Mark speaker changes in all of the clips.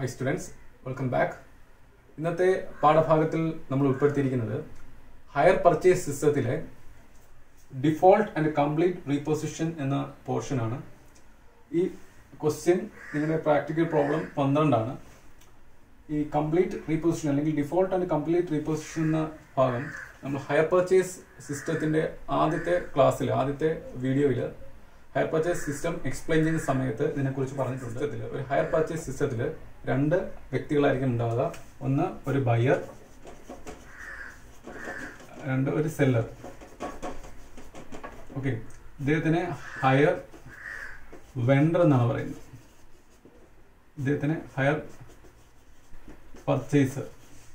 Speaker 1: high students welcome back ഇന്നത്തെ പാഠഭാഗത്തിൽ നമ്മൾ ഉൾപ്പെടുത്തിയിരിക്കുന്നത് ഹയർ പർച്ചേസ് സിസ്റ്റത്തിലെ ഡിഫോൾട്ട് ആൻഡ് കംപ്ലീറ്റ് റീപൊസിഷൻ എന്ന പോർഷനാണ് ഈ ക്വസ്റ്റ്യൻ നിങ്ങളുടെ പ്രാക്ടിക്കൽ പ്രോബ്ലം പന്ത്രണ്ടാണ് ഈ കംപ്ലീറ്റ് റീപൊസിഷൻ അല്ലെങ്കിൽ ഡിഫോൾട്ട് ആൻഡ് കംപ്ലീറ്റ് റീപൊസിഷൻ എന്ന ഭാഗം നമ്മൾ ഹയർ പർച്ചേസ് സിസ്റ്റത്തിന്റെ ആദ്യത്തെ ക്ലാസ്സിൽ ആദ്യത്തെ വീഡിയോയിൽ ഹയർ പർച്ചേസ് സിസ്റ്റം എക്സ്പ്ലെയിൻ ചെയ്യുന്ന സമയത്ത് ഇതിനെക്കുറിച്ച് പറഞ്ഞിട്ടുണ്ട് സിസ്റ്റത്തിൽ ഒരു ഹയർ പർച്ചേസ് സിസ്റ്റത്തിൽ രണ്ട് വ്യക്തികളായിരിക്കും ഉണ്ടാവുക ഒന്ന് ഒരു ബയർ രണ്ട് ഒരു സെല്ലർ ഓക്കെ ഇദ്ദേഹത്തിന് ഹയർ വെണ്ടർ എന്നാണ് പറയുന്നത് ഇദ്ദേഹത്തിന് ഹയർ പർച്ചേസർ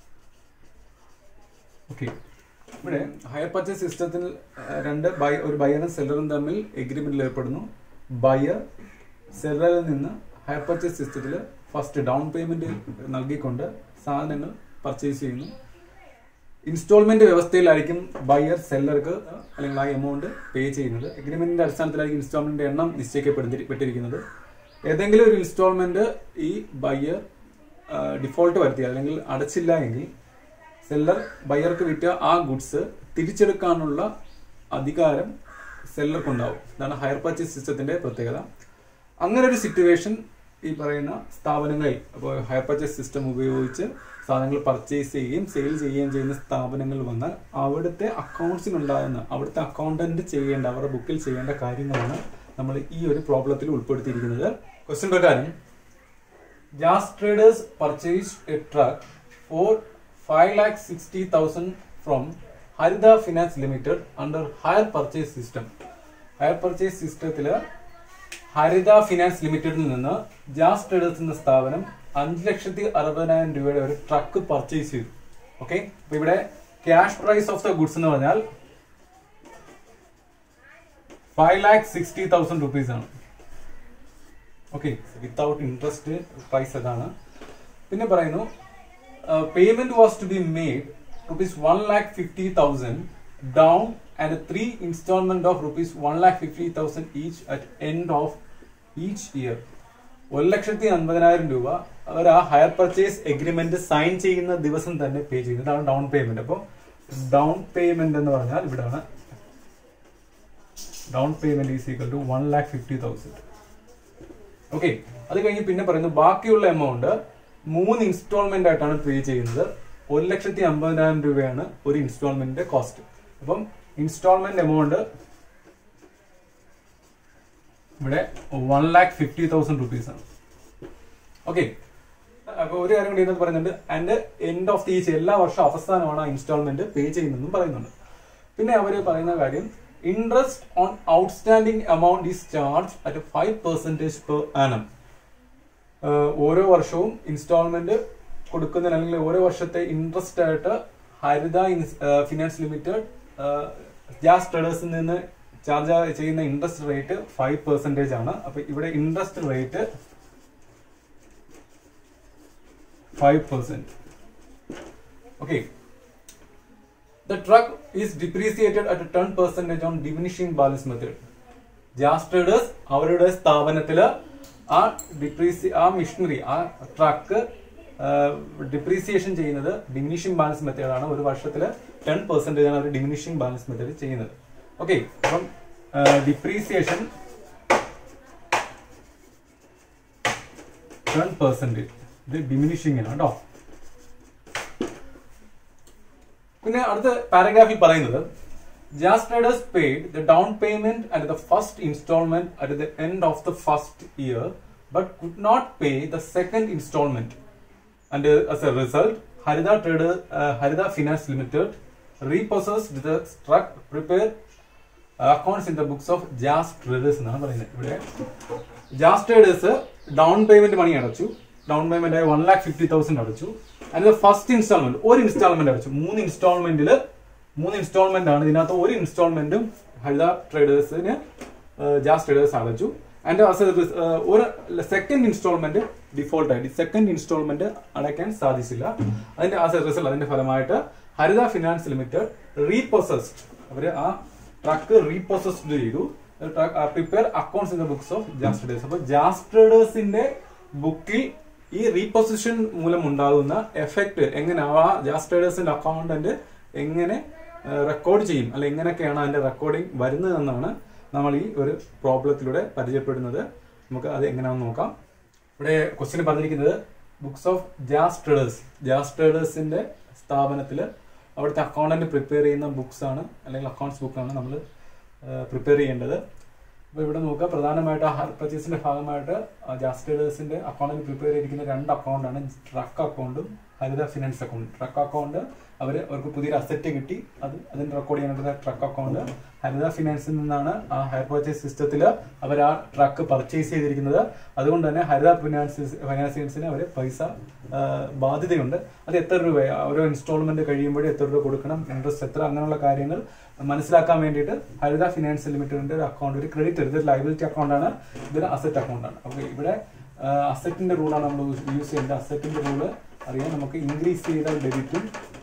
Speaker 1: ഓക്കെ ഇവിടെ ഹയർ പർച്ചേസ് സിസ്റ്റത്തിൽ രണ്ട് ബൈ ഒരു ബയറും സെല്ലറും തമ്മിൽ എഗ്രിമെന്റിൽ ഏർപ്പെടുന്നു ബയർ സെല്ലറിൽ നിന്ന് ഹയർ പർച്ചേസ് സിസ്റ്റത്തിൽ ഫസ്റ്റ് ഡൗൺ പേയ്മെന്റ് നൽകിക്കൊണ്ട് സാധനങ്ങൾ പർച്ചേസ് ചെയ്യുന്നു ഇൻസ്റ്റാൾമെന്റ് വ്യവസ്ഥയിലായിരിക്കും ബയർ സെല്ലർക്ക് അല്ലെങ്കിൽ ആ എമൗണ്ട് പേ ചെയ്യുന്നത് എഗ്രിമെന്റിന്റെ അടിസ്ഥാനത്തിലായിരിക്കും ഇൻസ്റ്റാൾമെന്റ് എണ്ണം നിശ്ചയിക്കപ്പെട്ടിരിക്കുന്നത് ഏതെങ്കിലും ഒരു ഇൻസ്റ്റാൾമെന്റ് ഈ ബയർ ഡിഫോൾട്ട് വരുത്തി അല്ലെങ്കിൽ അടച്ചില്ല എങ്കിൽ സെല്ലർ ബയർക്ക് വിറ്റ ആ ഗുഡ്സ് തിരിച്ചെടുക്കാനുള്ള അധികാരം സെല്ലർക്ക് ഉണ്ടാവും ഇതാണ് ഹയർ പർച്ചേസ് സിസ്റ്റത്തിന്റെ പ്രത്യേകത അങ്ങനെ ഒരു സിറ്റുവേഷൻ ഈ പറയുന്ന സ്ഥാപനങ്ങളിൽ അപ്പോൾ ഹയർ പർച്ചേസ് സിസ്റ്റം ഉപയോഗിച്ച് സാധനങ്ങൾ പർച്ചേസ് ചെയ്യുകയും സെയിൽ ചെയ്യുകയും ചെയ്യുന്ന സ്ഥാപനങ്ങൾ വന്നാൽ അവിടുത്തെ അക്കൗണ്ട്സിനുണ്ടാകുന്ന അവിടുത്തെ അക്കൗണ്ടന്റ് ചെയ്യേണ്ട അവരുടെ ബുക്കിൽ ചെയ്യേണ്ട കാര്യങ്ങളാണ് നമ്മൾ ഈ ഒരു പ്രോബ്ലത്തിൽ ഉൾപ്പെടുത്തിയിരിക്കുന്നത് ക്വസ്റ്റ്യൻ പ്രകാരം Jas traders purchase a truck for five lakh sixty thousand from Haritha finance limited under hire purchase system hire purchase സിസ്റ്റത്തില് ഹരിത ഫിനാൻസ് ലിമിറ്റഡിൽ നിന്ന് ജാസ് ട്രേഡേഴ്സ് എന്ന സ്ഥാപനം അഞ്ച് ലക്ഷത്തി അറുപതിനായിരം രൂപയുടെ ഒരു ട്രക്ക് പർച്ചേസ് ചെയ്തു ഓക്കെ അപ്പൊ ഇവിടെ cash price of the goods എന്ന് പറഞ്ഞാൽ five lakh sixty thousand rupees ആണ് ഓക്കെ വിത്തൗട്ട് ഇൻട്രസ്റ്റ് പ്രൈസ് അതാണ് പിന്നെ പറയുന്നു payment was to be made rupees one lakh fifty thousand down and three instalment of rupees one lakh fifty thousand each at end of each year ഒരു ലക്ഷത്തി അൻപതിനായിരം രൂപ അവർ ആ higher purchase agreement sign ചെയ്യുന്ന ദിവസം തന്നെ പേ ചെയ്യുന്നത് ഇതാണ് ഡൗൺ പേയ്മെന്റ് അപ്പോൾ ഡൗൺ പേയ്മെന്റ് എന്ന് പറഞ്ഞാൽ ഇവിടാണ് down payment is equal to one lakh fifty thousand okay അത് കഴിഞ്ഞ് പിന്നെ പറയുന്നു ബാക്കിയുള്ള എമൗണ്ട് മൂന്ന് ഇൻസ്റ്റാൾമെന്റ് ആയിട്ടാണ് പേ ചെയ്യുന്നത് ഒരു ലക്ഷത്തി അമ്പതിനായിരം രൂപയാണ് ഒരു ഇൻസ്റ്റാൾമെന്റിന്റെ കോസ്റ്റ് അപ്പം ഇൻസ്റ്റാൾമെന്റ് എമൗണ്ട് ഇവിടെ one lakh fifty thousand rupees ആണ് ഓക്കെ അപ്പൊ ഒരു കാര്യം കൂടി ഇതിനകത്ത് പറയുന്നുണ്ട് and end of the each എല്ലാ വർഷവും അവസാനമാണ് ആ ഇൻസ്റ്റാൾമെന്റ് പേ ചെയ്യുന്നതെന്നും പറയുന്നുണ്ട് പിന്നെ അവര് പറയുന്ന കാര്യം interest on outstanding amount is charge at five percentage per annum ഓരോ വർഷവും ഇൻസ്റ്റാൾമെന്റ് കൊടുക്കുന്നതിന് അല്ലെങ്കിൽ ഓരോ വർഷത്തെ ഇൻട്രസ്റ്റ് ആയിട്ട് ഹരിത ഫിനാൻസ് ലിമിറ്റഡ് ജാസ് ട്രേഡേഴ്സിൽ നിന്ന് ചാർജ് ചെയ്യുന്ന ഇൻട്രസ്റ്റ് റേറ്റ് ഫൈവ് പെർസെന്റേജ് ആണ് അപ്പൊ ഇവിടെ interest rate five percent okay the truck is depreciated at ten percentage on diminishing balance method Jas traders അവരുടെ സ്ഥാപനത്തില് ആ ഡിപ്രീസി ആ മിഷനറി ആ ട്രക്ക് ഡിപ്രീസിയേഷൻ ചെയ്യുന്നത് ഡിമിനിഷിംഗ് ബാലൻസ് മെത്തേഡ് ആണ് ഒരു വർഷത്തിൽ ടെൻ പെർസെന്റേജ് ആണ് അവർ ഡിമിനിഷിംഗ് ബാലൻസ് മെത്തേഡ് ചെയ്യുന്നത് ഓക്കെ അപ്പം ഡിപ്രീസിയേഷൻ ടെൻ പെർസെന്റേജ് ഇത് ഡിമിനിഷിംഗ് ആണ് കേട്ടോ പിന്നെ അടുത്ത പാരഗ്രാഫിൽ പറയുന്നത് Jas traders paid the down payment at the first instalment at the end of the first year but could not pay the second instalment and as a result Haritha trader Haritha finance limited repossessed the truck prepare accounts in the books of Jas traders എന്നാണ് പറയുന്നത് ഇവിടെ Jas traders down payment money അടച്ചു down payment ആയി one lakh fifty thousand അടച്ചു അതിന്റെ first instalment ഒരു instalment അടച്ചു മൂന്ന് ഇൻസ്റ്റാൾമെന്റിൽ മൂന്ന് ഇൻസ്റ്റാൾമെന്റ് ആണ് ഇതിനകത്ത് ഒരു ഇൻസ്റ്റാൾമെന്റും ഹരിത ട്രേഡേഴ്സിന് ജാസ് ട്രേഡേഴ്സ് അടച്ചു ആൻഡ് ഒരു സെക്കൻഡ് ഇൻസ്റ്റാൾമെന്റ് ഡിഫോൾട്ട് ആയിട്ട് സെക്കൻഡ് ഇൻസ്റ്റാൾമെന്റ് അടയ്ക്കാൻ സാധിച്ചില്ല അതിന്റെ ആസ് എ റിസൾട്ട് അതിന്റെ ഫലമായിട്ട് ഹരിത ഫിനാൻസ് ലിമിറ്റഡ് റീപ്രൊസസ്ഡ് അവര് ആ ട്രക്ക് റീപ്രൊസസ്ഡ് ചെയ്തു prepare accounts in the books of Jas traders അപ്പൊ ജാസ് ട്രേഡേഴ്സിന്റെ ബുക്കിൽ ഈ റീപൊസിഷൻ മൂലം ഉണ്ടാകുന്ന എഫക്റ്റ് എങ്ങനെ ആ ജാസ് ട്രേഡേഴ്സിന്റെ അക്കൗണ്ടന്റ് എങ്ങനെ റെക്കോർഡ് ചെയ്യും അല്ലെ എങ്ങനെയൊക്കെയാണ് അതിന്റെ റെക്കോർഡിംഗ് വരുന്നതെന്നാണ് നമ്മൾ ഈ ഒരു പ്രോബ്ലത്തിലൂടെ പരിചയപ്പെടുന്നത് നമുക്ക് അത് എങ്ങനെയാണെന്ന് നോക്കാം ഇവിടെ ക്വസ്റ്റ്യൻ പറഞ്ഞിരിക്കുന്നത് books of Jas traders Jas ട്രേഡേഴ്സിന്റെ സ്ഥാപനത്തിൽ അവിടുത്തെ അക്കൗണ്ടന്റ് പ്രിപ്പയർ ചെയ്യുന്ന ബുക്സ് ആണ് അല്ലെങ്കിൽ അക്കൗണ്ട്സ് ബുക്കാണ് നമ്മൾ പ്രിപ്പയർ ചെയ്യേണ്ടത് അപ്പോൾ ഇവിടെ നോക്കുക പ്രധാനമായിട്ട് ആ ഹയർ പർച്ചേസിന്റെ ഭാഗമായിട്ട് ജാസ് ട്രേഡേഴ്സിന്റെ അക്കൗണ്ടിൽ പ്രിപ്പയർ ചെയ്തിരിക്കുന്ന രണ്ട് അക്കൗണ്ടാണ് ട്രക്ക് അക്കൗണ്ടും Haritha finance account truck account അവർ അവർക്ക് പുതിയൊരു അസറ്റ് കിട്ടി അത് അതിന് റെക്കോർഡ് ചെയ്യാനുള്ള ട്രക്ക് അക്കൗണ്ട് ഹരിത ഫിനാൻസിൽ നിന്നാണ് ആ ഹയർ പർച്ചേസ് സിസ്റ്റത്തിൽ അവർ ആ ട്രക്ക് പർച്ചേസ് ചെയ്തിരിക്കുന്നത് അതുകൊണ്ട് തന്നെ ഹരിത ഫിനാൻസ് ഫൈനാൻസിയൻസിന് അവർ പൈസ ആ, ബാധ്യതയുണ്ട് അത് എത്ര രൂപ ഓരോ ഇൻസ്റ്റാൾമെന്റ് കഴിയുമ്പോഴും എത്ര രൂപ കൊടുക്കണം ഇൻട്രസ്റ്റ് എത്ര അങ്ങനെയുള്ള കാര്യങ്ങൾ മനസ്സിലാക്കാൻ വേണ്ടിയിട്ട് ഹരിത ഫിനാൻസ് ലിമിറ്റഡിന്റെ ഒരു അക്കൗണ്ട് ഒരു ക്രെഡിറ്റ് ഇതൊരു ലൈബിലിറ്റി അക്കൗണ്ടാണ് ഇതൊരു അസറ്റ് അക്കൗണ്ടാണ് അപ്പോൾ ഇവിടെ അസറ്റിന്റെ റൂളാണ് നമ്മൾ യൂസ് ചെയ്യേണ്ടത് അസറ്റിന്റെ റൂള് അറിയാം നമുക്ക് ഇൻക്രീസ് ചെയ്താൽ ഡെബിറ്റും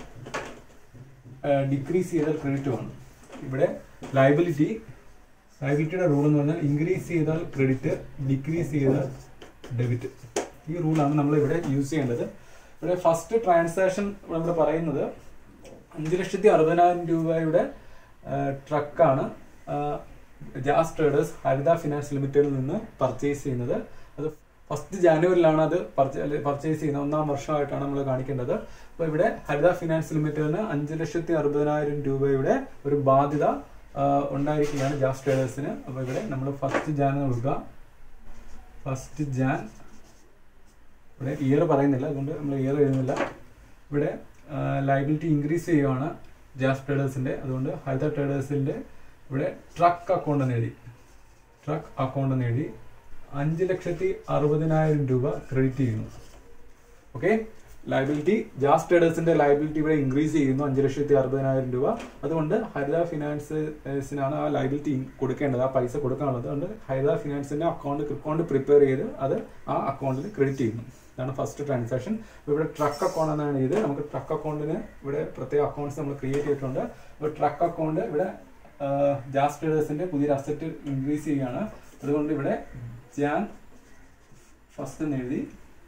Speaker 1: ഡിക്രീസ് ചെയ്താൽ ക്രെഡിറ്റുമാണ് ഇവിടെ ലൈബിലിറ്റി ലൈബിലിറ്റിയുടെ റൂൾ എന്ന് പറഞ്ഞാൽ ഇൻക്രീസ് ചെയ്താൽ ക്രെഡിറ്റ് ഡിക്രീസ് ചെയ്താൽ ഡെബിറ്റ് ഈ റൂളാണ് നമ്മൾ ഇവിടെ യൂസ് ചെയ്യേണ്ടത് ഇവിടെ ഫസ്റ്റ് ട്രാൻസാക്ഷൻ നമ്മൾ പറയുന്നത് അഞ്ച് ലക്ഷത്തി അറുപതിനായിരം രൂപയുടെ ട്രക്കാണ് ജാസ് ട്രേഡേഴ്സ് ഹരിത ഫിനാൻസ് ലിമിറ്റഡിൽ നിന്ന് പർച്ചേസ് ചെയ്യുന്നത് അത് ഫസ്റ്റ് ജാനുവരിയിലാണ് അത് പർച്ചേസ് ചെയ്യുന്നത് ഒന്നാം വർഷമായിട്ടാണ് നമ്മൾ കാണിക്കേണ്ടത് അപ്പോൾ ഇവിടെ ഹരിത ഫിനാൻസ് ലിമിറ്റഡിന് അഞ്ച് ലക്ഷത്തി അറുപതിനായിരം രൂപയുടെ ഒരു ബാധ്യത ആ, ഉണ്ടായിരിക്കുകയാണ് ജാസ് ട്രേഡേഴ്സിന് അപ്പോൾ ഇവിടെ നമ്മൾ ഫസ്റ്റ് ജാൻ എന്ന് കൊടുക്കുക ഫസ്റ്റ് ജാൻ ഇവിടെ ഇയർ പറയുന്നില്ല അതുകൊണ്ട് നമ്മൾ ഇയർ എഴുതുന്നില്ല ഇവിടെ ലൈബിലിറ്റി ഇൻക്രീസ് ചെയ്യുവാണ് ജാസ് ട്രേഡേഴ്സിന്റെ അതുകൊണ്ട് ഹരിത ട്രേഡേഴ്സിന്റെ ഇവിടെ ട്രക്ക് അക്കൗണ്ട് എന്ന് എഴുതി ട്രക്ക് അക്കൗണ്ട് എന്ന് എഴുതി അഞ്ച് ലക്ഷത്തി അറുപതിനായിരം രൂപ ക്രെഡിറ്റ് ചെയ്യുന്നു ഓക്കെ ലൈബിലിറ്റി ജാസ് ട്രേഡേഴ്സിന്റെ ലൈബിലിറ്റി ഇവിടെ ഇൻക്രീസ് ചെയ്യുന്നു അഞ്ച് ലക്ഷത്തി അറുപതിനായിരം രൂപ അതുകൊണ്ട് ഹരിത ഫിനാൻസിനാണ് ആ ലൈബിലിറ്റി കൊടുക്കേണ്ടത് ആ പൈസ കൊടുക്കാനുള്ളത് അതുകൊണ്ട് ഹരിത ഫിനാൻസിന്റെ അക്കൗണ്ട് അക്കൗണ്ട് പ്രിപ്പയർ ചെയ്ത് അത് ആ അക്കൗണ്ടിൽ ക്രെഡിറ്റ് ചെയ്യുന്നു ഇതാണ് ഫസ്റ്റ് ട്രാൻസാക്ഷൻ ഇവിടെ ട്രക്ക് അക്കൗണ്ട് എന്നാണ് ഇത് നമുക്ക് ട്രക്ക് അക്കൗണ്ടിന് ഇവിടെ പ്രത്യേക അക്കൗണ്ട്സ് നമ്മൾ ക്രിയേറ്റ് ചെയ്തിട്ടുണ്ട് അപ്പോൾ ട്രക്ക് അക്കൗണ്ട് ഇവിടെ ജാസ് ട്രേഡേഴ്സിന്റെ പുതിയൊരു അസറ്റ് ഇൻക്രീസ് ചെയ്യുകയാണ് അതുകൊണ്ട് ഇവിടെ ജാൻ ഫസ്റ്റ് എന്ന് എഴുതി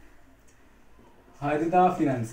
Speaker 1: ഹരിത ഫിനാൻസ്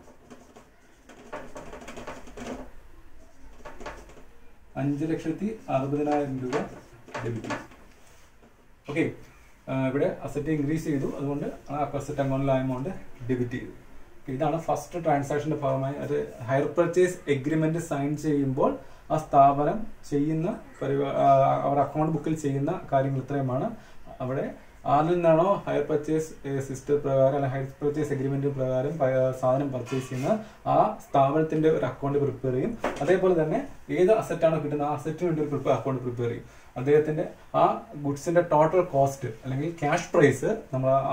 Speaker 1: അഞ്ച് ലക്ഷത്തി അറുപതിനായിരം രൂപ ഡെബിറ്റ് ഓക്കെ ഇവിടെ അസറ്റ് ഇൻക്രീസ് ചെയ്തു അതുകൊണ്ട് ആ അസറ്റ് അക്കൗണ്ടിലെ എമൗണ്ട് ഡെബിറ്റ് ചെയ്തു Okay, ഇതാണ് ഫസ്റ്റ് ട്രാൻസാക്ഷന്റെ ഭാഗമായി അത് ഹയർ പർച്ചേസ് എഗ്രിമെന്റ് സൈൻ ചെയ്യുമ്പോൾ ആ സ്ഥാപനം ചെയ്യുന്ന പരിപാ- ആ, അവർ അക്കൗണ്ട് ബുക്കിൽ ചെയ്യുന്ന കാര്യങ്ങൾ ഇത്രയുമാണ് അവിടെ ആരിൽ നിന്നാണോ ഹയർ പർച്ചേസ് സിസ്റ്റം പ്രകാരം അല്ലെങ്കിൽ ഹയർ പർച്ചേസ് എഗ്രിമെന്റ് പ്രകാരം പ- സാധനം പർച്ചേസ് ചെയ്യുന്ന ആ സ്ഥാപനത്തിന്റെ ഒരു അക്കൗണ്ട് പ്രിപ്പയർ ചെയ്യും അതേപോലെ തന്നെ ഏത് അസറ്റാണോ കിട്ടുന്നത് ആ അസറ്റിന് വേണ്ടി ഒരു പ്രിപ്പയർ അക്കൗണ്ട് പ്രിപ്പയർ ചെയ്യും അദ്ദേഹത്തിന്റെ ആ ഗുഡ്സിന്റെ ടോട്ടൽ കോസ്റ്റ് അല്ലെങ്കിൽ ക്യാഷ് പ്രൈസ് നമ്മൾ ആ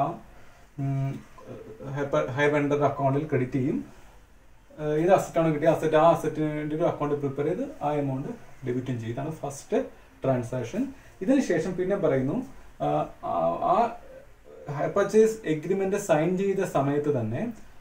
Speaker 1: ഹയർ വെണ്ടർ അക്കൗണ്ടിൽ ക്രെഡിറ്റ് ചെയ്യും ഏഹ് ഏത് അസറ്റാണ് കിട്ടിയ അസറ്റ് ആ അസറ്റിന് വേണ്ടി ഒരു അക്കൗണ്ട് പ്രിപ്പയർ ചെയ്ത് ആ എമൗണ്ട് ഡെബിറ്റും ചെയ്യും ഇതാണ് ഫസ്റ്റ് ട്രാൻസാക്ഷൻ ഇതിന് ശേഷം പിന്നെ പറയുന്നു ആഹ് ആ- ആ ഹയർ പർച്ചേസ് എഗ്രിമെന്റ് സൈൻ ചെയ്ത സമയത്ത് തന്നെ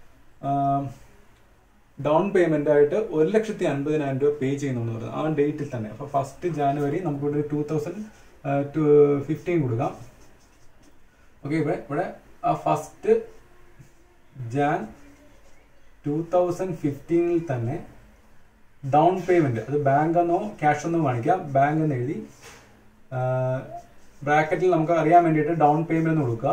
Speaker 1: ഡൗൺ പേയ്മെന്റ് ആയിട്ട് ഒരു ലക്ഷത്തി അൻപതിനായിരം രൂപ പേ ചെയ്യുന്നു പറയുന്നത് ആ ഡേറ്റിൽ തന്നെ അപ്പൊ ഫസ്റ്റ് ജാനുവരി നമുക്ക് ഇവിടെ ടൂ തൗസൻഡ് ഫിഫ്റ്റീൻ കൊടുക്കാം ഓക്കെ ഇവിടെ ഇവിടെ ആ ഫസ്റ്റ് ജാൻ ടൂ തൗസൻഡ് ഫിഫ്റ്റീനിൽ തന്നെ ഡൗൺ പേയ്മെന്റ് അത് ബാങ്ക് എന്നോ ക്യാഷ് എന്നോ കാണിക്കാം ബാങ്ക് എന്ന് എഴുതി ബ്രാക്കറ്റിൽ നമുക്ക് അറിയാൻ വേണ്ടിയിട്ട് ഡൗൺ പേയ്മെന്റ് എന്ന് കൊടുക്കുക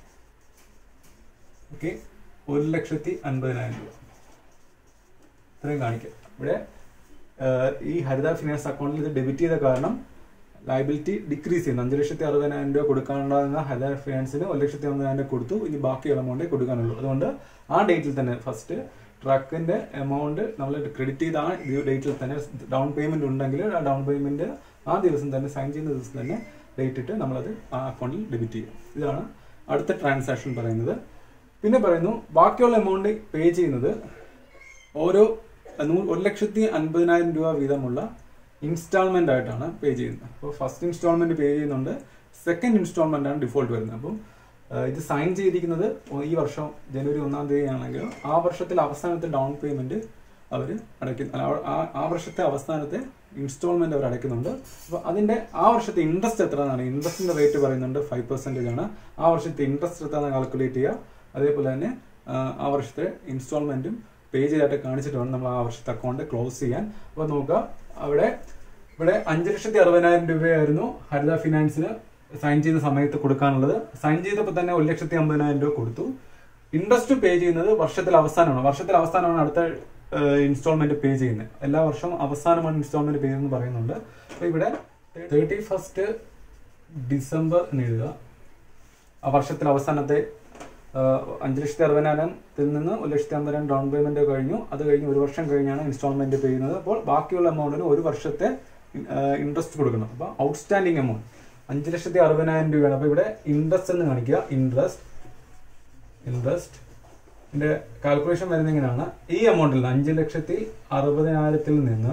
Speaker 1: ഓക്കെ ഒരു ലക്ഷത്തി അൻപതിനായിരം രൂപ ഇത്രയും കാണിക്കാം ഇവിടെ ആഹ് ഈ ഹരിത ഫിനാൻസ് അക്കൗണ്ടിൽ ഇത് ഡെബിറ്റ് ചെയ്ത കാരണം ലൈബിലിറ്റി ഡിക്രീസ് ചെയ്യുന്നു അഞ്ച് ലക്ഷത്തി അറുപതിനായിരം രൂപ കൊടുക്കാനുണ്ടാകുന്ന ഹരിത ഫിനാൻസിന് ഒരു ലക്ഷത്തി അമ്പതിനായിരം രൂപ കൊടുത്തു ഇനി ബാക്കിയുള്ള എമൗണ്ടേ കൊടുക്കാനുള്ളൂ അതുകൊണ്ട് ആ ഡേറ്റിൽ തന്നെ ഫസ്റ്റ് ട്രക്കിന്റെ എമൗണ്ട് നമ്മൾ ക്രെഡിറ്റ് ചെയ്ത ആ ഡേറ്റിൽ തന്നെ ഡൗൺ പേയ്മെന്റ് ഉണ്ടെങ്കിൽ ആ ഡൗൺ പേയ്മെന്റ് ആ ദിവസം തന്നെ സൈൻ ചെയ്യുന്ന ദിവസം തന്നെ ഡേറ്റ് ഇട്ട് നമ്മളത് ആ അക്കൗണ്ടിൽ ഡെബിറ്റ് ചെയ്യും ഇതാണ് അടുത്ത ട്രാൻസാക്ഷൻ പറയുന്നത് പിന്നെ പറയുന്നു ബാക്കിയുള്ള എമൗണ്ട് പേ ചെയ്യുന്നത് ഓരോ നൂ- ഒരു ലക്ഷത്തി അൻപതിനായിരം രൂപ വീതമുള്ള ഇൻസ്റ്റാൾമെന്റ് ആയിട്ടാണ് പേ ചെയ്യുന്നത് അപ്പോൾ ഫസ്റ്റ് ഇൻസ്റ്റാൾമെന്റ് പേ ചെയ്യുന്നുണ്ട് സെക്കൻഡ് ഇൻസ്റ്റാൾമെന്റ് ആണ് ഡിഫോൾട്ട് വരുന്നത് അപ്പം ആ, ഇത് സൈൻ ചെയ്തിരിക്കുന്നത് ഈ വർഷം ജനുവരി ഒന്നാം തീയതി ആണെങ്കിൽ ആ വർഷത്തിൽ അവസാനത്തെ ഡൗൺ പേയ്മെന്റ് അവർ അടയ്ക്കുന്നു അല്ല, ആ- ആ വർഷത്തെ അവസാനത്തെ ഇൻസ്റ്റാൾമെന്റ് അവർ അടയ്ക്കുന്നുണ്ട് അപ്പോൾ അതിന്റെ ആ വർഷത്തെ ഇൻട്രസ്റ്റ് എത്രയാണ് ഇൻട്രസ്റ്റിന്റെ റേറ്റ് പറയുന്നുണ്ട് ഫൈവ് പെർസെന്റേജ് ആണ് ആ വർഷത്തെ ഇൻട്രസ്റ്റ് എത്രയാണ് കാൽക്കുലേറ്റ് ചെയ്യുക അതേപോലെ തന്നെ ആ, ആ വർഷത്തെ ഇൻസ്റ്റാൾമെന്റും പേ ചെയ്തായിട്ട് കാണിച്ചിട്ട് വേണം നമ്മൾ ആ വർഷത്തെ അക്കൗണ്ട് ക്ലോസ് ചെയ്യാൻ അപ്പോൾ നോക്കുക അവിടെ ഇവിടെ അഞ്ച് ലക്ഷത്തി അറുപതിനായിരം രൂപയായിരുന്നു ഹരിത ഫിനാൻസിന് സൈൻ ചെയ്ത സമയത്ത് കൊടുക്കാനുള്ളത് സൈൻ ചെയ്തപ്പോൾ തന്നെ ഒരു ലക്ഷത്തി അമ്പതിനായിരം രൂപ കൊടുത്തു ഇൻട്രസ്റ്റ് പേ ചെയ്യുന്നത് വർഷത്തിൽ അവസാനമാണ് വർഷത്തിൽ അവസാനമാണ് അടുത്ത ഇൻസ്റ്റാൾമെന്റ് പേ ചെയ്യുന്നത് എല്ലാ വർഷവും അവസാനമാണ് ഇൻസ്റ്റാൾമെന്റ് പേ ചെയ്യുന്നത് പറയുന്നുണ്ട് അപ്പൊ ഇവിടെ തേർട്ടി ഫസ്റ്റ് ഡിസംബർ എന്ന് എഴുതുക ആ വർഷത്തിൽ അവസാനത്തെ ആ, അഞ്ച് ലക്ഷത്തി അറുപതിനായിരത്തിൽ നിന്ന് ഒരു ലക്ഷത്തി അമ്പതിനായിരം ഡൗൺ പേയ്മെന്റ് കഴിഞ്ഞു അത് കഴിഞ്ഞ് ഒരു വർഷം കഴിഞ്ഞാണ് ഇൻസ്റ്റാൾമെന്റ് പേ ചെയ്യുന്നത് അപ്പോൾ ബാക്കിയുള്ള എമൗണ്ടിന് ഒരു വർഷത്തെ ഇൻട്രസ്റ്റ് കൊടുക്കണം അപ്പോൾ ഔട്ട്സ്റ്റാൻഡിങ് എമൗണ്ട് അഞ്ച് ലക്ഷത്തി അറുപതിനായിരം രൂപയാണ് അപ്പോൾ ഇവിടെ ഇൻട്രസ്റ്റ് എന്ന് കാണിക്കുക ഇൻട്രസ്റ്റ് ഇൻട്രസ്റ്റ് ഇതിന്റെ കാൽക്കുലേഷൻ വരുന്നത് ഇങ്ങനെയാണ് ഈ എമൗണ്ടിൽ നിന്ന് അഞ്ച് ലക്ഷത്തി അറുപതിനായിരത്തിൽ നിന്ന്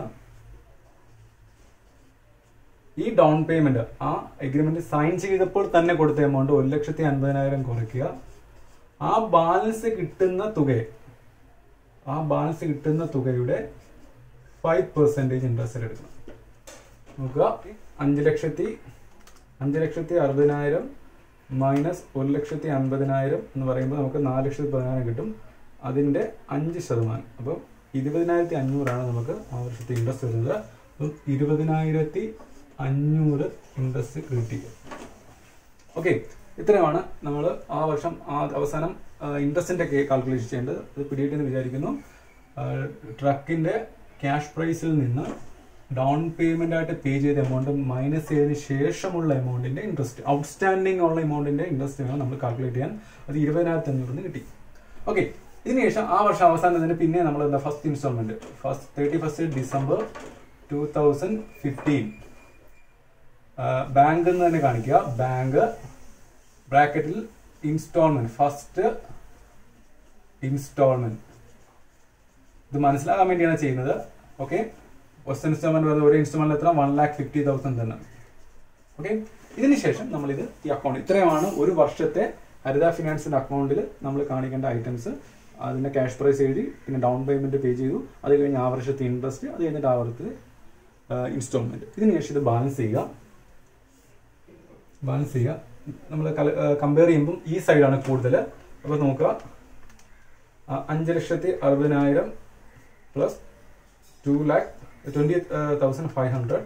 Speaker 1: ഈ ഡൗൺ പേയ്മെന്റ് ആ എഗ്രിമെന്റ് സൈൻ ചെയ്തപ്പോൾ തന്നെ കൊടുത്ത എമൗണ്ട് ഒരു ലക്ഷത്തി അൻപതിനായിരം കുറയ്ക്കുക ആ ബാലൻസ് കിട്ടുന്ന തുക ആ ബാലൻസ് കിട്ടുന്ന തുകയുടെ ഫൈവ് പെർസെന്റേജ് ഇൻട്രസ്റ്റ് എടുക്കണം നോക്കുക അഞ്ച് ലക്ഷത്തി അഞ്ച് ലക്ഷത്തി അറുപതിനായിരം മൈനസ് ഒരു ലക്ഷത്തി അൻപതിനായിരം എന്ന് പറയുമ്പോൾ നമുക്ക് നാല് ലക്ഷത്തി പതിനായിരം കിട്ടും അതിന്റെ അഞ്ച് ശതമാനം അപ്പം ഇരുപതിനായിരത്തി അഞ്ഞൂറാണ് നമുക്ക് ആ വർഷത്തെ ഇൻട്രസ്റ്റ് വരുന്നത് അപ്പം ഇരുപതിനായിരത്തി അഞ്ഞൂറ് ഇൻട്രസ്റ്റ് ക്രെഡിറ്റ് ചെയ്യും ഓക്കെ ഇത്രയുമാണ് നമ്മൾ ആ വർഷം ആ അവസാനം ഇൻട്രസ്റ്റിന്റെ കാൽക്കുലേഷൻ ചെയ്യേണ്ടത് അത് പിടിയിട്ടെന്ന് വിചാരിക്കുന്നു ട്രക്കിന്റെ ക്യാഷ് പ്രൈസിൽ നിന്ന് ഡൗൺ പേയ്മെന്റ് ആയിട്ട് പേ ചെയ്ത എമൗണ്ട് മൈനസ് ചെയ്തതിന് ശേഷമുള്ള എമൗണ്ടിന്റെ ഇൻട്രസ്റ്റ് ഔട്ട്സ്റ്റാൻഡിംഗ് ഉള്ള എമൗണ്ടിന്റെ ഇൻട്രസ്റ്റ് വേണം നമ്മൾ കാൽക്കുലേറ്റ് ചെയ്യാൻ അത് ഇരുപതിനായിരത്തി അഞ്ഞൂറിന് കിട്ടി ഓക്കെ ഇതിനുശേഷം ആ വർഷം അവസാനത്തിന് പിന്നെ നമ്മൾ എന്താ first instalment first thirty first December two thousand fifteen bank എന്ന് തന്നെ കാണിക്കുക ബാങ്ക് ബ്രാക്കറ്റിൽ ഇൻസ്റ്റാൾമെന്റ് ഫസ്റ്റ് ഇൻസ്റ്റാൾമെന്റ് ഇത് മനസ്സിലാകാൻ വേണ്ടിയാണ് ചെയ്യുന്നത് ഓക്കെ ഫസ്റ്റ് ഇൻസ്റ്റാൾമെന്റ് വരുന്നത് ഒരു ഇൻസ്റ്റാൾമെന്റ് എത്ര വൺ ലാക്ക് ഫിഫ്റ്റി തൗസൻഡ് തന്നെ ഓക്കെ ഇതിനുശേഷം നമ്മൾ ഇത് ഈ അക്കൗണ്ട് ഇത്രയുമാണ് ഒരു വർഷത്തെ ഹരിത ഫിനാൻസിന്റെ അക്കൗണ്ടിൽ നമ്മൾ കാണിക്കേണ്ട ഐറ്റംസ് അതിന്റെ ക്യാഷ് പ്രൈസ് എഴുതി പിന്നെ ഡൗൺ പേയ്മെന്റ് പേ ചെയ്തു അത് കഴിഞ്ഞ് ആ വർഷത്തെ ഇൻട്രസ്റ്റ് അത് കഴിഞ്ഞിട്ട് ആ വർഷത്തെ ഇൻസ്റ്റാൾമെന്റ് ഇതിനുശേഷം ഇത് ബാലൻസ് ചെയ്യുക ബാലൻസ് ചെയ്യുക നമ്മൾ കമ്പയർ ചെയ്യുമ്പോൾ ഈ സൈഡാണ് കൂടുതൽ അപ്പോൾ നോക്കുക ആ, അഞ്ച് ലക്ഷത്തി അറുപതിനായിരം plus two lakh twenty thousand five hundred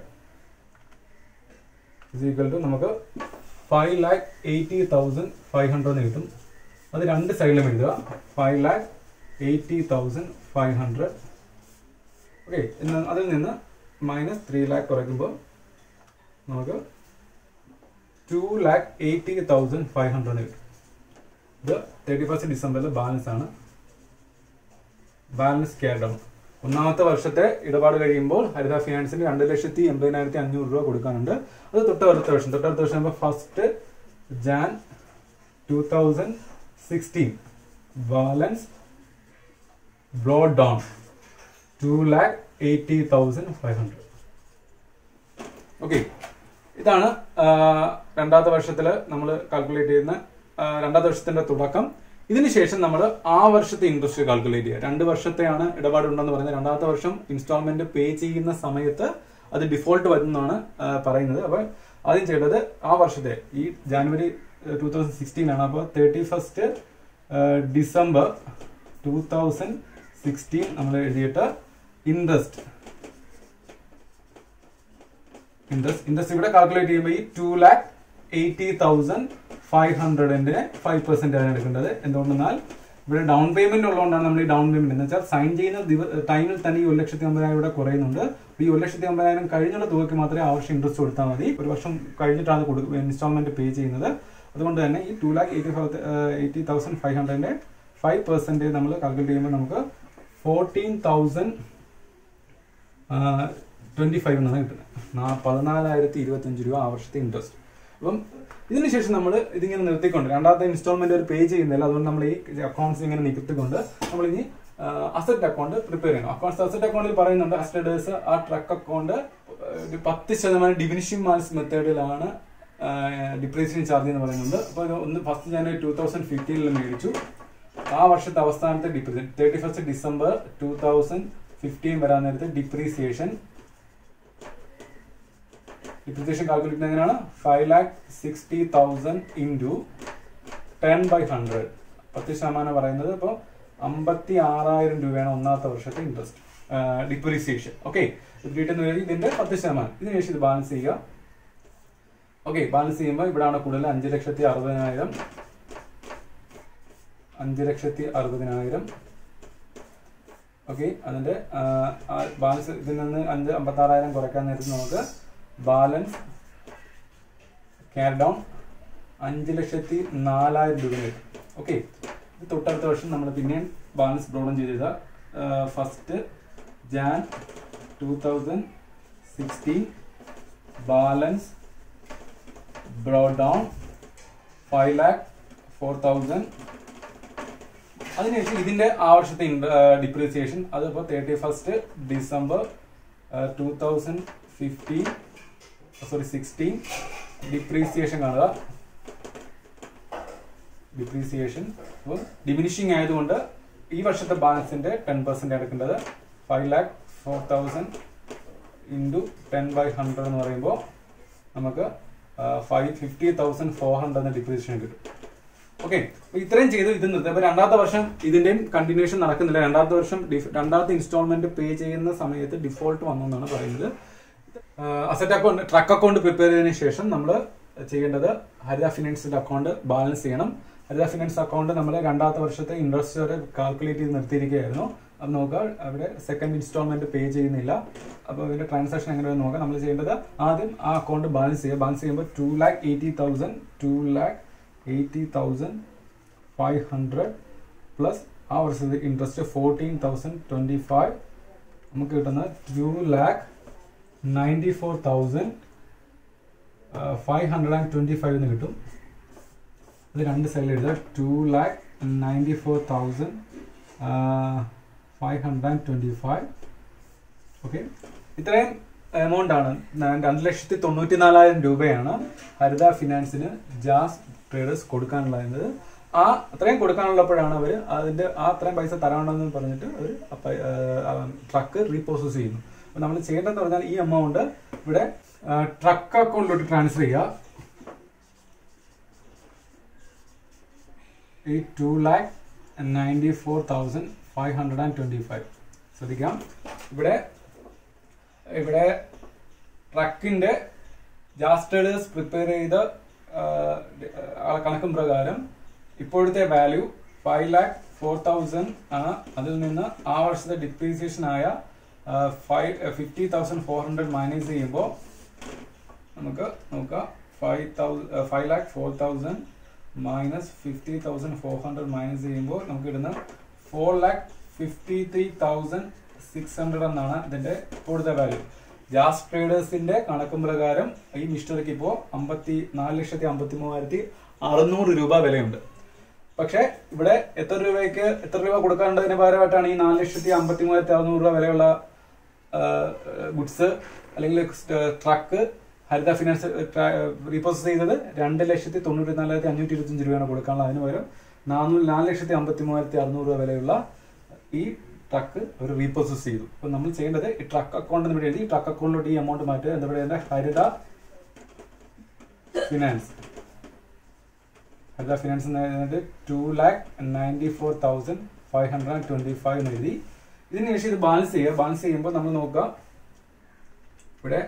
Speaker 1: is equal to നമുക്ക് five lakh eighty thousand five hundred എന്ന് കിട്ടും അത് രണ്ട് സൈഡിലും എഴുതുക five lakh eighty thousand five hundred okay അതിൽ നിന്ന് മൈനസ് ത്രീ ലാക്ക് കുറയ്ക്കുമ്പോൾ നമുക്ക് two lakh eighty thousand five hundred കിട്ടും ഇത് തേർട്ടി ഫസ്റ്റ് ഡിസംബറിൽ ബാലൻസ് ആണ് ബാലൻസ് കെയർ ഡൗൺ ഒന്നാമത്തെ വർഷത്തെ ഇടപാട് കഴിയുമ്പോൾ ഹരിത ഫിനാൻസിന് രണ്ട് ലക്ഷത്തി എൺപതിനായിരത്തി അഞ്ഞൂറ് രൂപ കൊടുക്കാനുണ്ട് അത് തൊട്ടടുത്ത വർഷം തൊട്ടടുത്ത വർഷം first Jan two thousand sixteen balance brought down two lakh eighty thousand five hundred okay ഇതാണ് ആ, രണ്ടാമത്തെ വർഷത്തിൽ നമ്മൾ കാൽക്കുലേറ്റ് ചെയ്യുന്ന ആ, രണ്ടാമത്തെ വർഷത്തിന്റെ തുടക്കം ഇതിനുശേഷം നമ്മൾ ആ വർഷത്തെ ഇൻട്രസ്റ്റ് കാൽക്കുലേറ്റ് ചെയ്യുക രണ്ട് വർഷത്തെയാണ് ഇടപാടുണ്ടെന്ന് പറയുന്നത് രണ്ടാമത്തെ വർഷം ഇൻസ്റ്റാൾമെന്റ് പേ ചെയ്യുന്ന സമയത്ത് അത് ഡിഫോൾട്ട് വരുന്നതാണ് ആ, പറയുന്നത് അപ്പോൾ ആദ്യം ചെയ്യേണ്ടത് ആ വർഷത്തെ ഈ ജാനുവരി ടൂ തൗസൻഡ് സിക്സ്റ്റീൻ ആണ് അപ്പോൾ thirty first December two thousand sixteen നമ്മൾ എഴുതിയിട്ട് ഇൻട്രസ്റ്റ് ഇൻട്രസ്റ്റ് ഇൻട്രസ്റ്റ് ഇവിടെ കാൽക്കുലേറ്റ് ചെയ്യുമ്പോൾ ഈ two lakh eighty thousand five ഹൺഡ്രഡിന്റെ ഫൈവ് പെർസെന്റ് ആണ് എടുക്കേണ്ടത് എന്തുകൊണ്ടെന്നാൽ ഇവിടെ ഡൗൺ പേയ്മെന്റ് ഉള്ളതുകൊണ്ടാണ് നമ്മൾ ഈ ഡൗൺ പേയ്മെന്റ് എന്ന് വെച്ചാൽ സൈൻ ചെയ്യുന്ന ദിവ ടൈമിൽ തന്നെ ഈ ഒരു ലക്ഷത്തി അമ്പതിനായിരം ഇവിടെ കുറയുന്നുണ്ട് അപ്പൊ ഈ ഒരു ലക്ഷത്തി അമ്പതിനായിരം കഴിഞ്ഞുള്ള തുകയ്ക്ക് മാത്രമേ ആ വർഷം ഇൻട്രസ്റ്റ് കൊടുത്താൽ മതി ഒരു വർഷം കഴിഞ്ഞിട്ടാണ് കൊടുക്കുക ഇൻസ്റ്റാൾമെന്റ് പേ ചെയ്യുന്നത് അതുകൊണ്ട് തന്നെ ഈ two lakh eighty five eighty thousand five ഹൺഡ്രഡിന്റെ ഫൈവ് പെർസെന്റേജ് നമ്മൾ കാൽക്കുലേറ്റ് ചെയ്യുമ്പോൾ നമുക്ക് ഫോർട്ടീൻ തൗസൻഡ് ട്വന്റി ഫൈവ് എന്നാണ് കിട്ടുന്നത് നാ- പതിനാലായിരത്തി ഇരുപത്തി അഞ്ച് രൂപ ആ വർഷത്തെ ഇൻട്രസ്റ്റ് അപ്പം ഇതിനുശേഷം നമ്മൾ ഇതിങ്ങനെ നിർത്തിക്കൊണ്ട് രണ്ടാമത്തെ ഇൻസ്റ്റാൾമെന്റ് ഒരു പേ ചെയ്യുന്നില്ല അതുകൊണ്ട് നമ്മൾ ഈ അക്കൗണ്ട്സ് ഇങ്ങനെ നിർത്തിക്കൊണ്ട് നമ്മൾ ഇനി അസറ്റ് അക്കൗണ്ട് പ്രിപ്പയർ ചെയ്യണം അക്കൗണ്ട്സ് അസറ്റ് അക്കൗണ്ടിൽ പറയുന്നുണ്ട് അസ്റ്റഡേഴ്സ് ആ ട്രക്ക് അക്കൗണ്ട് ഒരു പത്ത് ശതമാനം ഡിവിനിഷിംഗ് മാൽസ് മെത്തേഡിലാണ് ഡിപ്രീസിയേഷൻ ചാർജ് എന്ന് പറയുന്നുണ്ട് അപ്പോൾ ഇത് ഒന്ന് ഫസ്റ്റ് ജാനുവരി ടൂ തൗസൻഡ് ഫിഫ്റ്റീനിൽ മേടിച്ചു ആ വർഷത്തെ അവസാനത്തെ depreciation thirty first December two thousand fifteen വരാൻ നേരത്തെ ഡിപ്രീസിയേഷൻ ഡിപ്രീസിയേഷൻ കാൽക്കുലേറ്റ് എങ്ങനെയാണ് five lakh sixty thousand into ten by hundred പത്ത് ശതമാനം പറയുന്നത് ഇപ്പോൾ അമ്പത്തി ആറായിരം രൂപയാണ് ഒന്നാമത്തെ വർഷത്തെ ഇൻട്രസ്റ്റ് ഡിപ്രീസിയേഷൻ ഓക്കെ കിട്ടുന്ന ഇതിന്റെ പത്ത് ശതമാനം ഇതിന് ശേഷം ഇത് ബാലൻസ് ചെയ്യുക ഓക്കെ ബാലൻസ് ചെയ്യുമ്പോൾ ഇവിടെയാണ് കൂടുതൽ അഞ്ച് ലക്ഷത്തി അറുപതിനായിരം അഞ്ച് ലക്ഷത്തി അറുപതിനായിരം ഓക്കെ അതിന്റെ ബാലൻസ് ഇതിൽ നിന്ന് അഞ്ച് അമ്പത്തി ആറായിരം കുറയ്ക്കാൻ നേരത്ത് നമുക്ക് ബാലൻസ് ക്യാരി ഡൗൺ അഞ്ച് ലക്ഷത്തി നാലായിരം രൂപ കിട്ടും ഓക്കെ തൊട്ടടുത്ത വർഷം നമ്മൾ പിന്നെയും ബാലൻസ് ബ്രോഡൻ ചെയ്ത first Jan two thousand sixteen balance brought down five lakh four thousand അതിനുശേഷം ഇതിന്റെ ആ വർഷത്തെ ഡിപ്രീസിയേഷൻ അതിപ്പോ thirty first December two thousand fifteen sorry sixteen depreciation കാണുക ഡിപ്രീസിയേഷൻ അപ്പോൾ ഡിമിനിഷിങ് ആയതുകൊണ്ട് ഈ വർഷത്തെ ബാലൻസിന്റെ ടെൻ പെർസെന്റ് എടുക്കേണ്ടത് five lakh four thousand into ten by hundred എന്ന് പറയുമ്പോൾ നമുക്ക് five fifty thousand four hundred depreciation കിട്ടും ഓക്കെ അപ്പൊ ഇത്രയും ചെയ്തു ഇത് നിർത്തി അപ്പൊ രണ്ടാമത്തെ വർഷം ഇതിന്റെയും കണ്ടിന്യൂഷൻ നടക്കുന്നില്ല രണ്ടാമത്തെ വർഷം ഡിഫ്- രണ്ടാമത്തെ ഇൻസ്റ്റാൾമെന്റ് പേ ചെയ്യുന്ന സമയത്ത് ഡിഫോൾട്ട് വന്നു എന്നാണ് പറയുന്നത് asset account truck account prepare ചെയ്തതിനു ശേഷം നമ്മൾ ചെയ്യേണ്ടത് ഹരിത ഫിനാൻസിന്റെ അക്കൗണ്ട് ബാലൻസ് ചെയ്യണം ഹരിത ഫിനാൻസ് അക്കൗണ്ട് നമ്മൾ രണ്ടാമത്തെ വർഷത്തെ ഇൻട്രസ്റ്റ് വരെ കാൽക്കുലേറ്റ് ചെയ്ത് നിർത്തിയിരിക്കുകയായിരുന്നു അത് നോക്കുക അവിടെ സെക്കൻഡ് ഇൻസ്റ്റാൾമെന്റ് പേ ചെയ്യുന്നില്ല അപ്പോൾ ഇതിന്റെ ട്രാൻസാക്ഷൻ എങ്ങനെയാണെന്ന് നോക്കാം നമ്മൾ ചെയ്യേണ്ടത് ആദ്യം ആ അക്കൗണ്ട് ബാലൻസ് ചെയ്യുക ബാലൻസ് ചെയ്യുമ്പോൾ two lakh eighty thousand two lakh eighty thousand five hundred plus ആ വർഷത്തെ interest fourteen thousand twenty five നമുക്ക് കിട്ടുന്നത് two lakh ninety four thousand five hundred and twenty five എന്ന് കിട്ടും ഇത് രണ്ട് സൈഡിൽ എഴുതുക two lakh ninety four thousand five hundred and twenty five okay ഇത്രയും എമൗണ്ട് ആണ് ന- രണ്ട് ലക്ഷത്തി തൊണ്ണൂറ്റി നാലായിരം രൂപയാണ് ഹരിത ഫിനാൻസിന് ജാസ് ട്രേഡേഴ്സ് കൊടുക്കാനുള്ളത് ആ അത്രയും കൊടുക്കാനുള്ളപ്പോഴാണ് അവർ അതിന്റെ ആ അത്രയും പൈസ തരാണെന്ന് പറഞ്ഞിട്ട് അവർ ട്രക്ക് റീപ്രോസസ് ചെയ്യുന്നു അപ്പൊ നമ്മൾ ചെയ്യേണ്ടതെന്ന് പറഞ്ഞാൽ ഈ എമൗണ്ട് ഇവിടെ ട്രക്ക് അക്കൗണ്ടിലോട്ട് ട്രാൻസ്ഫർ ചെയ്യുക ഈ two lakh ninety four thousand five hundred and twenty five ശ്രദ്ധിക്കാം ഇവിടെ ഇവിടെ ട്രക്കിന്റെ ജാസ്റ്റേഴ്സ് പ്രിപ്പയർ ചെയ്ത ആ, ആ കണക്കും പ്രകാരം ഇപ്പോഴത്തെ value five lakh four thousand ആണ് അതിൽ നിന്ന് ആ വർഷത്തെ ഡിപ്രീസിയേഷൻ ആയ five fifty thousand four hundred minus ചെയ്യുമ്പോൾ നമുക്ക് നോക്കാം five thousand five lakh four thousand minus fifty thousand four hundred minus ചെയ്യുമ്പോൾ നമുക്ക് ഇടുന്ന four lakh fifty three thousand six hundred എന്നാണ് ഇതിന്റെ ഇപ്പോഴത്തെ വാല്യൂ ജാസ് ട്രേഡേഴ്സിന്റെ കണക്കും പ്രകാരം ഈ മിസ്റ്ററിക്ക് ഇപ്പോൾ അമ്പത്തി നാല് ലക്ഷത്തി അമ്പത്തി മൂവായിരത്തി അറുന്നൂറ് രൂപ വിലയുണ്ട് പക്ഷേ ഇവിടെ എത്ര രൂപയ്ക്ക് എത്ര രൂപ കൊടുക്കാനുള്ളതിന് പകരമായിട്ടാണ് ഈ നാല് ലക്ഷത്തി അമ്പത്തി മൂവായിരത്തി അറുന്നൂറ് രൂപ വിലയുള്ള ഗുഡ്സ് അല്ലെങ്കിൽ ട്രക്ക് ഹരിത ഫിനാൻസ് റീപ്രോസസ് ചെയ്തത് രണ്ട് ലക്ഷത്തി തൊണ്ണൂറ്റി നാലായിരത്തി അഞ്ഞൂറ്റി ഇരുപത്തഞ്ച് രൂപയാണ് കൊടുക്കാനുള്ളത് അതിന് പകരം നാനൂറ് നാല് ലക്ഷത്തി അമ്പത്തി മൂവായിരത്തി അറുന്നൂറ് രൂപ വിലയുള്ള ഈ ട്രക്ക് അവർ റീപ്രോസസ് ചെയ്തു അപ്പൊ നമ്മൾ ചെയ്യേണ്ടത് ഈ ട്രക്ക് അക്കൗണ്ട് എന്ന് ഇവിടെ എഴുതി ട്രക്ക് അക്കൗണ്ടിലോട്ട് ഈ എമൗണ്ട് മാറ്റുക എന്താ പറയുക ഹരിത ഫിനാൻസ് ഹരിത ഫിനാൻസ് എന്ന് പറയുന്നത് two lakh ninety four thousand five hundred and twenty five എന്ന് എഴുതി ഇതിന് ശേഷം ഇത് ബാലൻസ് ചെയ്യുക ബാലൻസ് ചെയ്യുമ്പോൾ നമ്മൾ നോക്കുക ഇവിടെ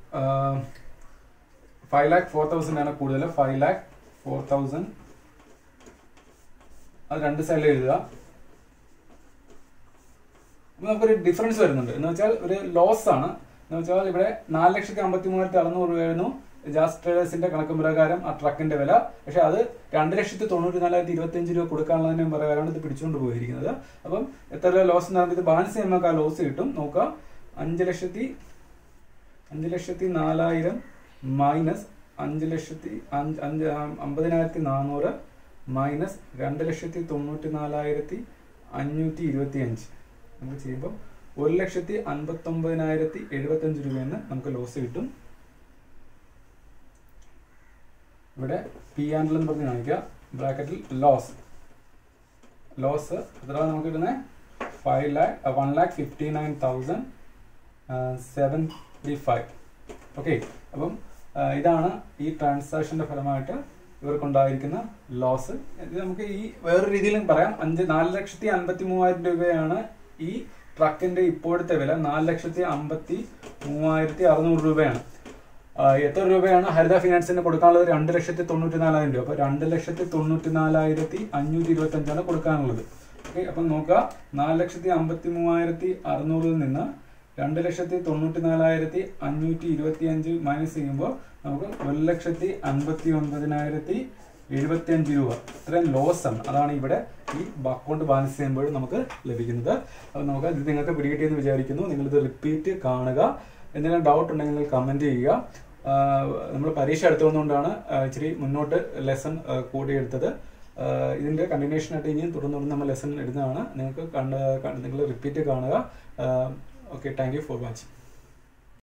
Speaker 1: ഫൈവ് ലാക്ക് ഫോർ തൗസൻഡ് ആണ് കൂടുതൽ ഫൈവ് ലാക്ക് ഫോർ തൗസൻഡ് അത് രണ്ട് സൈഡിൽ എഴുതുക അപ്പൊ നമുക്കൊരു ഡിഫറൻസ് വരുന്നുണ്ട് എന്ന് വെച്ചാൽ ഒരു ലോസ് ആണ് എന്ന് വെച്ചാൽ ഇവിടെ നാല് ലക്ഷത്തി അമ്പത്തി മൂവായിരത്തി അറുന്നൂറ് രൂപയായിരുന്നു ജാസ് ട്രേഡേഴ്സിന്റെ കണക്ക് പ്രകാരം ആ ട്രക്കിന്റെ വില പക്ഷെ അത് രണ്ട് ലക്ഷത്തി തൊണ്ണൂറ്റി നാലായിരത്തി ഇരുപത്തി അഞ്ച് രൂപ കൊടുക്കാനുള്ളതിന് പ്രകാരമാണ് ഇത് പിടിച്ചുകൊണ്ട് പോയിരിക്കുന്നത് അപ്പം എത്ര രൂപ ലോസ് എന്ന് പറഞ്ഞാൽ ഇത് ബാലൻസ് ചെയ്യുമ്പോൾ നമുക്ക് ആ ലോസ് കിട്ടും നോക്കാം അഞ്ച് ലക്ഷത്തി അഞ്ച് ലക്ഷത്തി നാലായിരം മൈനസ് അഞ്ച് ലക്ഷത്തി അഞ്ച് അഞ്ച് അമ്പതിനായിരത്തി നാനൂറ് മൈനസ് രണ്ട് ലക്ഷത്തി തൊണ്ണൂറ്റി നാലായിരത്തി അഞ്ഞൂറ്റി ഇരുപത്തി അഞ്ച് നമുക്ക് ചെയ്യുമ്പോൾ ഒരു ലക്ഷത്തി അൻപത്തി ഒമ്പതിനായിരത്തി എഴുപത്തി അഞ്ച് രൂപയെന്ന് നമുക്ക് ലോസ് കിട്ടും ഇവിടെ പി ആൻഡിൽ എന്ന് പറഞ്ഞ് കാണിക്കുക ബ്രാക്കറ്റിൽ ലോസ് ലോസ് എത്ര നമുക്ക് കിട്ടുന്നത് five lakh one lakh fifty nine thousand seventy five okay അപ്പം ആ, ഇതാണ് ഈ ട്രാൻസാക്ഷന്റെ ഫലമായിട്ട് ഇവർക്കുണ്ടായിരിക്കുന്ന ലോസ് ഇത് നമുക്ക് ഈ വേറൊരു രീതിയിലും പറയാം അഞ്ച് നാല് ലക്ഷത്തി അൻപത്തി മൂവായിരം രൂപയാണ് ഈ ട്രക്കിന്റെ ഇപ്പോഴത്തെ വില നാല് ലക്ഷത്തി അമ്പത്തി മൂവായിരത്തി അറുന്നൂറ് രൂപയാണ് ആ, എത്ര രൂപയാണ് ഹരിത ഫിനാൻസിന് കൊടുക്കാനുള്ളത് രണ്ട് ലക്ഷത്തി തൊണ്ണൂറ്റി നാലായിരം രൂപ അപ്പൊ രണ്ട് ലക്ഷത്തി തൊണ്ണൂറ്റി നാലായിരത്തി അഞ്ഞൂറ്റി ഇരുപത്തി അഞ്ചാണ് കൊടുക്കാനുള്ളത് ഓക്കെ അപ്പൊ നോക്കുക നാല് ലക്ഷത്തി അമ്പത്തി മൂവായിരത്തി അറുന്നൂറിൽ നിന്ന് രണ്ട് ലക്ഷത്തി തൊണ്ണൂറ്റി നാലായിരത്തി അഞ്ഞൂറ്റി ഇരുപത്തി അഞ്ച് മൈനസ് ചെയ്യുമ്പോൾ നമുക്ക് ഒരു ലക്ഷത്തി അൻപത്തി ഒൻപതിനായിരത്തി എഴുപത്തി അഞ്ച് രൂപ ഇത്രയും ലോസ് ആണ് അതാണ് ഇവിടെ ഈ അക്കൗണ്ട് ബാലൻസ് ചെയ്യുമ്പോൾ നമുക്ക് ലഭിക്കുന്നത് അപ്പോൾ നമുക്ക് ഇത് നിങ്ങൾക്ക് പിടികിട്ടിയെന്ന് വിചാരിക്കുന്നു നിങ്ങളിത് റിപ്പീറ്റ് കാണുക എന്തെങ്കിലും ഡൗട്ട് ഉണ്ടെങ്കിൽ നിങ്ങൾ കമന്റ് ചെയ്യുക നമ്മൾ പരീക്ഷ എടുത്തുകൊണ്ടുകൊണ്ടാണ് ഇച്ചിരി മുന്നോട്ട് ലെസൺ കൂടിയെടുത്തത് ആഹ് ഇതിന്റെ കണ്ടിന്യൂഷൻ ആയിട്ട് ഇനിയും തുടർന്ന് തുടർന്ന് നമ്മൾ ലെസൺ ഇടുന്നതാണ് നിങ്ങൾക്ക് കണ്ട് നിങ്ങൾ റിപ്പീറ്റ് കാണുക okay thank you for watching